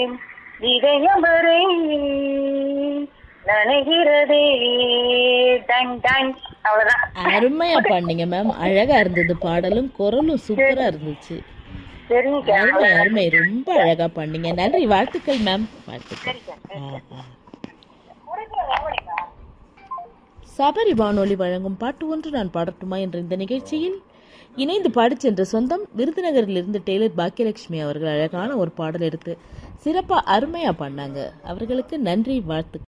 இதயம் வரை நனைகிறதே done done அவ்வளவுதான் அருமையா பாடினீங்க மேம் அழகா இருந்தது பாடலும் குரலும் சூப்பரா இருந்துச்சு சரிங்க அருமை அருமை ரொம்ப அழகா பண்ணீங்க நன்றி வாழ்த்துக்கள் மேம் வாழ்த்துக்கள் ஆ, ஆ. சபரி வானொலி வழங்கும் பாட்டு ஒன்று நான் பாடட்டுமா என்ற இந்த நிகழ்ச்சியில் இணைந்து பாடிச் சென்ற சொந்தம் விருதுநகரிலிருந்து டெய்லர் பாக்கியலட்சுமி அவர்கள் அழகான ஒரு பாடல் எடுத்து சிறப்பா அருமையா பண்ணாங்க அவர்களுக்கு நன்றி வாழ்த்து